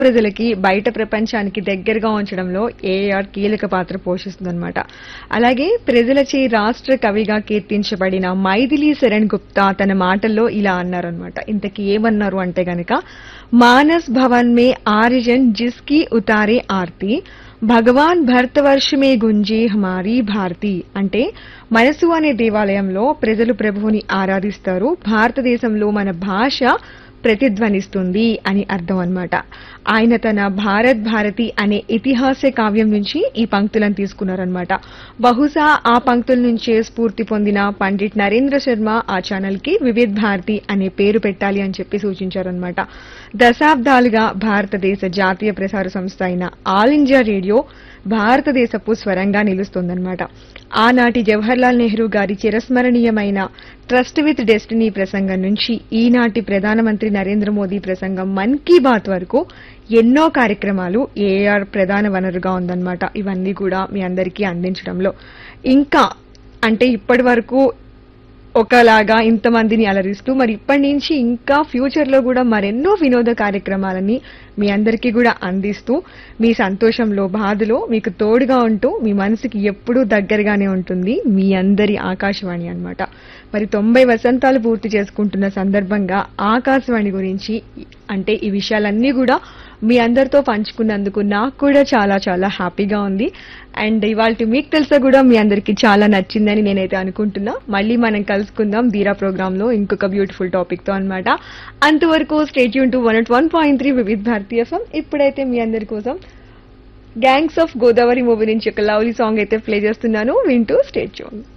ప్రజలకి బయట ప్రపంచానికి దగ్గరగా ఉంచడంలో ఏఆర్ కీలక పాత్ర పోషిస్తుందన్నమాట అలాగే ప్రజలచే రాష్ట్ర కవిగా కీర్తించబడిన మైథిలి శరణ్ గుప్తా తన మాటల్లో ఇలా అన్నారనమాట ఇంతకీ ఏమన్నారు అంటే గనక మానస్ భవన్ మే ఆరిజన్ జిస్కి ఉతారే ఆర్తి భగవాన్ భరతవర్ష మే గుంజే హమారీ భారతి అంటే మనసు అనే దేవాలయంలో ప్రజలు ప్రభువుని ఆరాధిస్తారు భారతదేశంలో మన భాష ప్రతిధ్వనిస్తుంది అని అర్థం అన్నమాట ఆయన తన భారత్ భారతి అనే ఇతిహాస కావ్యం నుంచి ఈ పంక్తులను తీసుకున్నారనమాట బహుశా ఆ పంక్తుల నుంచే స్ఫూర్తి పొందిన పండిట్ నరేంద్ర శర్మ ఆ ఛానల్ కి వివిధ్ భారతి అనే పేరు పెట్టాలి అని చెప్పి సూచించారనమాట దశాబ్దాలుగా భారతదేశ జాతీయ ప్రసార సంస్థ అయిన ఆల్ ఇండియా రేడియో భారతదేశపు స్వరంగా నిలుస్తోందన్నమాట ఆనాటి జవహర్లాల్ నెహ్రూ గారి చిరస్మరణీయమైన ట్రస్ట్ విత్ డెస్టినీ ప్రసంగం నుంచి ఈనాటి ప్రధానమంత్రి నరేంద్ర మోదీ ప్రసంగం మన్ కీ బాత్ వరకు ఎన్నో కార్యక్రమాలు ఏఆర్ ప్రధాన వనరుగా ఉందన్నమాట ఇవన్నీ కూడా మీ అందరికీ అందించడంలో ఇంకా అంటే ఇప్పటి వరకు ఒకలాగా ఇంతమందిని అలరిస్తూ మరి ఇప్పటి నుంచి ఇంకా ఫ్యూచర్ లో కూడా మరెన్నో వినోద కార్యక్రమాలని మీ అందరికీ కూడా అందిస్తూ మీ సంతోషంలో బాధలో మీకు తోడుగా ఉంటూ మీ మనసుకి ఎప్పుడూ దగ్గరగానే ఉంటుంది మీ అందరి ఆకాశవాణి అన్నమాట మరి తొంభై వసంతాలు పూర్తి చేసుకుంటున్న సందర్భంగా ఆకాశవాణి గురించి అంటే ఈ విషయాలన్నీ కూడా మీ అందరితో పంచుకున్నందుకు నాకు కూడా చాలా చాలా హ్యాపీగా ఉంది అండ్ ఇవాళ మీకు తెలుసా కూడా మీ అందరికి చాలా నచ్చిందని నేనైతే అనుకుంటున్నా మళ్ళీ మనం కలుసుకుందాం ధీరా ప్రోగ్రామ్ లో ఇంకొక బ్యూటిఫుల్ టాపిక్ తో అనమాట అంతవరకు స్టేట్ యూన్ to one at one point three వివిధ భారతీయ ఎఫ్ఎం ఇప్పుడైతే మీ అందరి కోసం గ్యాంగ్స్ ఆఫ్ గోదావరి మూవీ నుంచి ఒక లవ్లీ సాంగ్ అయితే ప్లే చేస్తున్నాను వింటూ స్టేట్ చూడండి